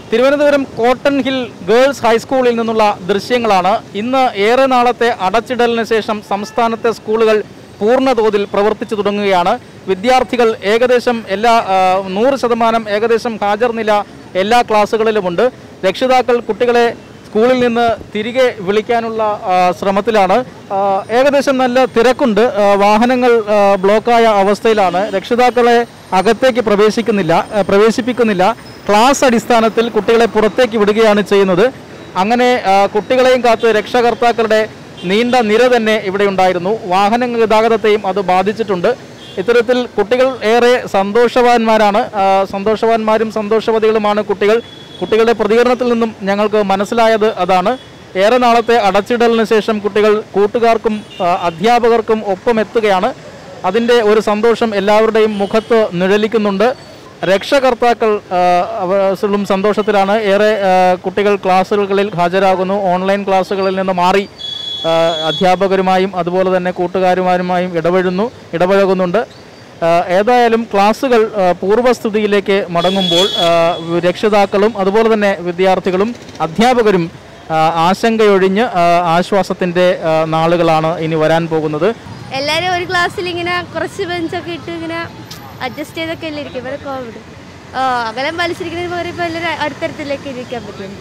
Thiruvananthapuram cotton hill girls ഹൈസ്കൂളിൽ നിന്നുള്ള ദൃശ്യങ്ങളാണ് ഇന്ന് ഏറെ നാളത്തെ അടച്ചിടലിന് ശേഷം സംസ്ഥാനത്തെ സ്കൂളുകൾ പൂർണ്ണതോതിൽ പ്രവർത്തിച്ചു തുടങ്ങുകയാണ് വിദ്യാർത്ഥികൾ ഏകദേശം എല്ലാ ആ, നൂറ് ശതമാനം ഏകദേശം ഹാജർ നില എല്ലാ ക്ലാസ്സുകളിലുമുണ്ട് രക്ഷിതാക്കൾ കുട്ടികളെ സ്കൂളിൽ നിന്ന് തിരികെ വിളിക്കാനുള്ള ആ, ശ്രമത്തിലാണ് ആ, ഏകദേശം നല്ല തിരക്കുണ്ട് ആ, വാഹനങ്ങൾ ആ, ബ്ലോക്കായ അവസ്ഥയിലാണ് രക്ഷിതാക്കളെ അകത്തേക്ക് പ്രവേശിക്കുന്നില്ല ആ, പ്രവേശിപ്പിക്കുന്നില്ല ക്ലാസ് അടിസ്ഥാനത്തിൽ കുട്ടികളെ പുറത്തേക്ക് വിടുകയാണ് ചെയ്യുന്നത് അങ്ങനെ ആ, കുട്ടികളെയും കാത്ത് രക്ഷകർത്താക്കളുടെ നീണ്ട നിര തന്നെ ഇവിടെ ഉണ്ടായിരുന്നു വാഹന ഗതാഗതത്തെയും അത് ബാധിച്ചിട്ടുണ്ട് ഇത്തരത്തിൽ കുട്ടികൾ ഏറെ സന്തോഷവാന്മാരാണ് ആ, സന്തോഷവാന്മാരും സന്തോഷവതികളുമാണ് കുട്ടികൾ കുട്ടികളുടെ പ്രതികരണത്തിൽ നിന്നും ഞങ്ങൾക്ക് മനസ്സിലായത് അതാണ് ഏറെ നാളത്തെ അടച്ചിടലിന് ശേഷം കുട്ടികൾ കൂട്ടുകാർക്കും ആ, അധ്യാപകർക്കും ഒപ്പം എത്തുകയാണ് അതിൻ്റെ ഒരു സന്തോഷം എല്ലാവരുടെയും മുഖത്ത് നിഴലിക്കുന്നുണ്ട് രക്ഷകർത്താക്കൾ ആ, അവരും സന്തോഷത്തിലാണ് ഏറെ ആ, കുട്ടികൾ ക്ലാസ്സുകളിൽ ഹാജരാകുന്നു ഓൺലൈൻ ക്ലാസ്സുകളിൽ നിന്ന് മാറി ആ, അധ്യാപകരുമായും അതുപോലെ തന്നെ കൂട്ടുകാരുമാരുമായും ഇടപെടുന്നു ഇടപഴകുന്നുണ്ട് ആ, ഏതായാലും ക്ലാസ്സുകൾ ആ, പൂർവ്വസ്ഥിതിയിലേക്ക് മടങ്ങുമ്പോൾ ആ, രക്ഷിതാക്കളും അതുപോലെ തന്നെ വിദ്യാർത്ഥികളും അധ്യാപകരും ആ, ആശങ്കയൊഴിഞ്ഞ് ആ, ആശ്വാസത്തിൻ്റെ ആ, നാളുകളാണ് ഇനി വരാൻ പോകുന്നത് എല്ലാവരും ഒരു ക്ലാസ്സിൽ ഇങ്ങനെ കുറച്ച് ബെഞ്ചൊക്കെ ഇട്ട് ഇങ്ങനെ അഡ്ജസ്റ്റ് ചെയ്തൊക്കെ അല്ലേ ഇരിക്കും ഇവിടെ കോവിഡ് ഓ അകലം പാലിച്ചിരിക്കുന്നതിന് പകരം ഇപ്പോൾ എല്ലാവരും അടുത്തടുത്തിലേക്ക് ഇരിക്കാൻ പറ്റും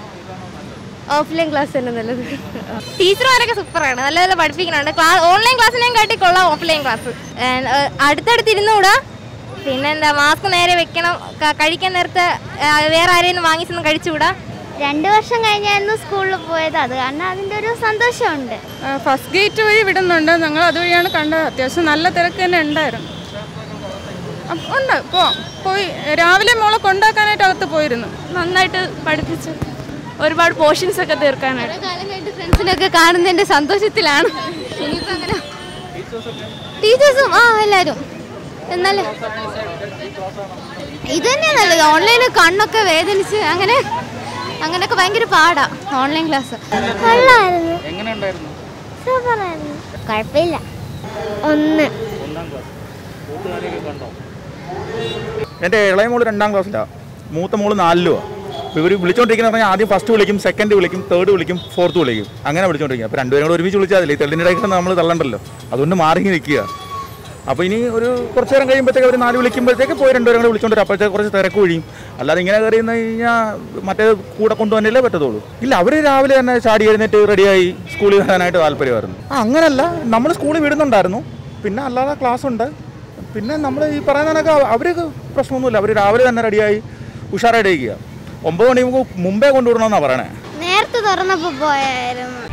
ഓഫ്ലൈൻ ക്ലാസ് തന്നെ നല്ലത് ടീച്ചർമാരൊക്കെ സൂപ്പറാണ് നല്ല നല്ല പഠിപ്പിക്കുന്നുണ്ട് ക്ലാസ് ഓൺലൈൻ ക്ലാസ്സിനെയും കാട്ടി കൊള്ളാം ഓഫ്ലൈൻ ക്ലാസ് അടുത്തടുത്ത് ഇരുന്നുകൂടാ പിന്നെന്താ മാസ്ക് നേരെ വെക്കണം ക- കഴിക്കാൻ നേരത്തെ ആ, വേറെ ആരെയും വാങ്ങിച്ചൊന്നും കഴിച്ചുകൂടാ രണ്ട് വർഷം കഴിഞ്ഞായിരുന്നു സ്കൂളിൽ പോയത് അത് കാരണം അതിൻ്റെ ഒരു സന്തോഷമുണ്ട് ഫസ്റ്റ് ഗേറ്റ് വഴി വിടുന്നുണ്ട് ഞങ്ങൾ അതുവഴിയാണ് കണ്ടത് അത്യാവശ്യം നല്ല തിരക്ക് തന്നെ ഉണ്ടായിരുന്നു അപ്പ- ഉണ്ട് പോ പോയി രാവിലെ മോളെ കൊണ്ടാക്കാനായിട്ട് അകത്ത് പോയിരുന്നു നന്നായിട്ട് പഠിപ്പിച്ചു ഒരുപാട് പോർഷൻസ് ഒക്കെ തീർക്കാനായിട്ട് കാലം കഴിഞ്ഞിട്ട് ഫ്രണ്ട്സിനൊക്കെ കാണുന്നതിൻ്റെ സന്തോഷത്തിലാണ് ടീച്ചേഴ്സും ആ എല്ലാവരും എന്നാലും ഇത് തന്നെയാണ് നല്ലത് ഓൺലൈനിൽ കണ്ണൊക്കെ വേദനിച്ച് അങ്ങനെ അങ്ങനെയൊക്കെ ഭയങ്കര പാടാ ഓൺലൈൻ ക്ലാസ് കൊള്ളായിരുന്നു എങ്ങനെയുണ്ടായിരുന്നു സൂപ്പറായിരുന്നു കുഴപ്പമില്ല ഒന്ന് എൻ്റെ ഇളയ മോള് രണ്ടാം ക്ലാസ്സിലാണ് മൂത്ത മോള് നാലിലുമാണ് അപ്പോൾ ഇവർ വിളിച്ചോണ്ടിരിക്കുന്ന പറഞ്ഞാൽ ആദ്യം ഫസ്റ്റ് വിളിക്കും സെക്കൻഡ് വിളിക്കും തേർഡ് വിളിക്കും ഫോർത്ത് വിളിക്കും അങ്ങനെ വിളിച്ചോണ്ടിരിക്കും അപ്പോൾ രണ്ടുപേരും കൂടെ ഒരുമിച്ച് വിളിച്ചാൽ മതി തെള്ളിനിടയ്ക്ക് നമ്മൾ തള്ളണ്ടല്ലോ അതുകൊണ്ട് മാറി നിൽക്കുക അപ്പോൾ ഇനി ഒരു കുറച്ച് നേരം കഴിയുമ്പോഴത്തേക്ക് അവർ നാല് വിളിക്കുമ്പോഴത്തേക്ക് പോയി രണ്ടുപേരും കൂടെ വിളിച്ചോണ്ട് വരും അപ്പോഴത്തേക്ക് കുറച്ച് തിരക്ക് ഒഴിയും അല്ലാതെ ഇങ്ങനെ കയറി നിന്ന് കഴിഞ്ഞാൽ മറ്റേ കൂടെ കൊണ്ടുവന്നല്ലേ പറ്റത്തുള്ളൂ ഇല്ല അവർ രാവിലെ തന്നെ ചാടി എഴുന്നേറ്റ് റെഡിയായി സ്കൂളിൽ വരാനായിട്ട് താല്പര്യമായിരുന്നു ആ അങ്ങനല്ല നമ്മൾ സ്കൂളിൽ വിടുന്നുണ്ടായിരുന്നു പിന്നെ അല്ലാതെ ക്ലാസ് ഉണ്ട് പിന്നെ നമ്മൾ ഈ പറയുന്നതിനൊക്കെ അവർക്ക് പ്രശ്നമൊന്നുമില്ല അവർ രാവിലെ തന്നെ റെഡിയായി ഉഷാറായിട്ട് ഇരിക്കുക ഒമ്പത് മണി മുമ്പ് മുമ്പേ കൊണ്ടുവിടണമെന്നാണ് പറയണേ നേരത്തെ തുറന്നപ്പോൾ പോയായിരുന്നു